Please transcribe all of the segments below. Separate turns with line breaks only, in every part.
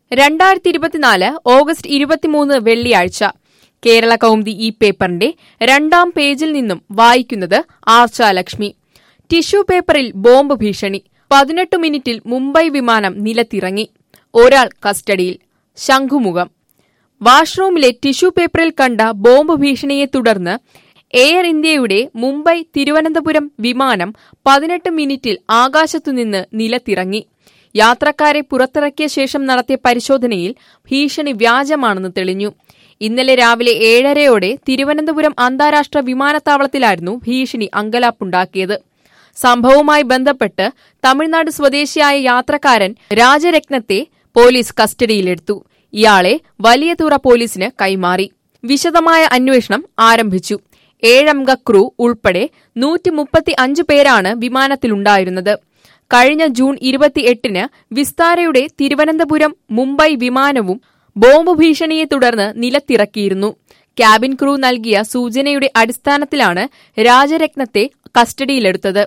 രണ്ടായിരത്തി ഇരുപത്തിനാല് ഓഗസ്റ്റ് ഇരുപത്തിമൂന്ന് വെള്ളിയാഴ്ച കേരള കൗമുദി ഈ പേപ്പറിന്റെ രണ്ടാം പേജിൽ നിന്നും വായിക്കുന്നത് ആർച്ച ലക്ഷ്മി ടിഷ്യൂ പേപ്പറിൽ ബോംബ് ഭീഷണി പതിനെട്ട് മിനിറ്റിൽ മുംബൈ വിമാനം നിലത്തിറങ്ങി ഒരാൾ കസ്റ്റഡിയിൽ ശംഖുമുഖം വാഷ്റൂമിലെ ടിഷ്യൂ പേപ്പറിൽ കണ്ട ബോംബ് ഭീഷണിയെ തുടർന്ന് എയർ ഇന്ത്യയുടെ മുംബൈ തിരുവനന്തപുരം വിമാനം പതിനെട്ട് മിനിറ്റിൽ ആകാശത്തുനിന്ന് നിലത്തിറങ്ങി യാത്രക്കാരെ പുറത്തിറക്കിയ ശേഷം നടത്തിയ പരിശോധനയിൽ ഭീഷണി വ്യാജമാണെന്ന് തെളിഞ്ഞു ഇന്നലെ രാവിലെ ഏഴരയോടെ തിരുവനന്തപുരം അന്താരാഷ്ട്ര വിമാനത്താവളത്തിലായിരുന്നു ഭീഷണി അങ്കലാപ്പുണ്ടാക്കിയത് സംഭവവുമായി ബന്ധപ്പെട്ട് തമിഴ്നാട് സ്വദേശിയായ യാത്രക്കാരൻ രാജരത്നത്തെ പോലീസ് കസ്റ്റഡിയിലെടുത്തു ഇയാളെ വലിയതുറ പോലീസിന് കൈമാറി വിശദമായ അന്വേഷണം ആരംഭിച്ചു ഏഴംഗ ക്രൂ ഉൾപ്പെടെ നൂറ്റി മുപ്പത്തി അഞ്ച് പേരാണ് വിമാനത്തിലുണ്ടായിരുന്നത് കഴിഞ്ഞ ജൂൺ ഇരുപത്തിയെട്ടിന് വിസ്താരയുടെ തിരുവനന്തപുരം മുംബൈ വിമാനവും ബോംബ് ഭീഷണിയെ തുടർന്ന് നിലത്തിറക്കിയിരുന്നു ക്യാബിൻ ക്രൂ നൽകിയ സൂചനയുടെ അടിസ്ഥാനത്തിലാണ് രാജരത്നത്തെ കസ്റ്റഡിയിലെടുത്തത്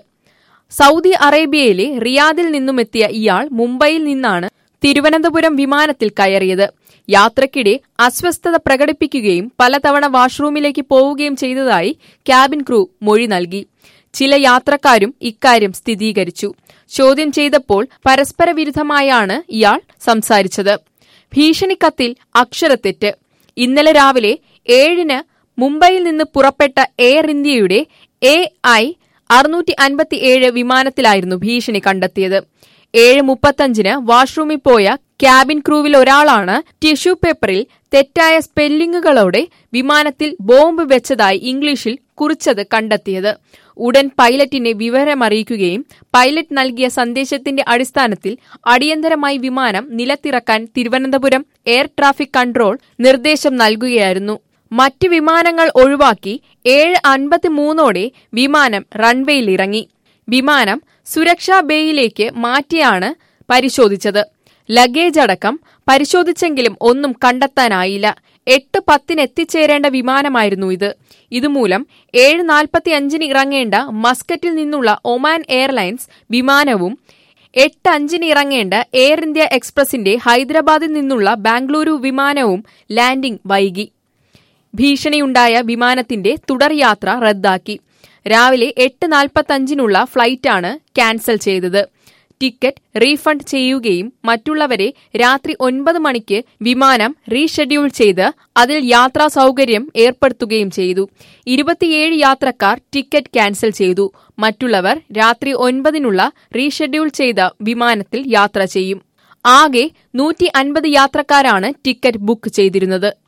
സൗദി അറേബ്യയിലെ റിയാദിൽ നിന്നുമെത്തിയ ഇയാൾ മുംബൈയിൽ നിന്നാണ് തിരുവനന്തപുരം വിമാനത്തിൽ കയറിയത് യാത്രക്കിടെ അസ്വസ്ഥത പ്രകടിപ്പിക്കുകയും പലതവണ വാഷ്റൂമിലേക്ക് പോവുകയും ചെയ്തതായി ക്യാബിൻ ക്രൂ മൊഴി നൽകി ചില യാത്രക്കാരും ഇക്കാര്യം സ്ഥിരീകരിച്ചു ചോദ്യം ചെയ്തപ്പോൾ പരസ്പര വിരുദ്ധമായാണ് ഇയാൾ സംസാരിച്ചത് ഭീഷണിക്കത്തിൽ അക്ഷരത്തെറ്റ് ഇന്നലെ രാവിലെ ഏഴിന് മുംബൈയിൽ നിന്ന് പുറപ്പെട്ട എയർ ഇന്ത്യയുടെ എ ഐ അറുന്നൂറ്റി അൻപത്തിയേഴ് വിമാനത്തിലായിരുന്നു ഭീഷണി കണ്ടെത്തിയത് ഏഴ് മുപ്പത്തഞ്ചിന് വാഷ്റൂമിൽ പോയ ക്യാബിൻ ക്രൂവിൽ ഒരാളാണ് ടിഷ്യൂ പേപ്പറിൽ തെറ്റായ സ്പെല്ലിങ്ങുകളോടെ വിമാനത്തിൽ ബോംബ് വെച്ചതായി ഇംഗ്ലീഷിൽ കുറിച്ചത് കണ്ടെത്തിയത് ഉടൻ പൈലറ്റിനെ വിവരമറിയിക്കുകയും പൈലറ്റ് നൽകിയ സന്ദേശത്തിന്റെ അടിസ്ഥാനത്തിൽ അടിയന്തരമായി വിമാനം നിലത്തിറക്കാൻ തിരുവനന്തപുരം എയർ ട്രാഫിക് കൺട്രോൾ നിർദ്ദേശം നൽകുകയായിരുന്നു മറ്റ് വിമാനങ്ങൾ ഒഴിവാക്കി ഏഴ് അൻപത്തിമൂന്നോടെ വിമാനം റൺവേയിൽ ഇറങ്ങി വിമാനം സുരക്ഷാ ബേയിലേക്ക് മാറ്റിയാണ് പരിശോധിച്ചത് ലഗേജ് അടക്കം പരിശോധിച്ചെങ്കിലും ഒന്നും കണ്ടെത്താനായില്ല എട്ട് പത്തിന് എത്തിച്ചേരേണ്ട വിമാനമായിരുന്നു ഇത് ഇതുമൂലം ഏഴ് നാൽപ്പത്തി അഞ്ചിന് ഇറങ്ങേണ്ട മസ്കറ്റിൽ നിന്നുള്ള ഒമാൻ എയർലൈൻസ് വിമാനവും എട്ട് അഞ്ചിന് ഇറങ്ങേണ്ട എയർ ഇന്ത്യ എക്സ്പ്രസിന്റെ ഹൈദരാബാദിൽ നിന്നുള്ള ബാംഗ്ലൂരു വിമാനവും ലാൻഡിംഗ് വൈകി ഭീഷണിയുണ്ടായ വിമാനത്തിന്റെ തുടർയാത്ര റദ്ദാക്കി രാവിലെ എട്ട് നാൽപ്പത്തഞ്ചിനുള്ള ഫ്ലൈറ്റാണ് ക്യാൻസൽ ചെയ്തത് ടിക്കറ്റ് റീഫണ്ട് ചെയ്യുകയും മറ്റുള്ളവരെ രാത്രി ഒൻപത് മണിക്ക് വിമാനം റീഷെഡ്യൂൾ ചെയ്ത് അതിൽ യാത്രാ സൗകര്യം ഏർപ്പെടുത്തുകയും ചെയ്തു ഇരുപത്തിയേഴ് യാത്രക്കാർ ടിക്കറ്റ് ക്യാൻസൽ ചെയ്തു മറ്റുള്ളവർ രാത്രി ഒൻപതിനുള്ള റീഷെഡ്യൂൾ ചെയ്ത വിമാനത്തിൽ യാത്ര ചെയ്യും ആകെ നൂറ്റി അൻപത് യാത്രക്കാരാണ് ടിക്കറ്റ് ബുക്ക് ചെയ്തിരുന്നത്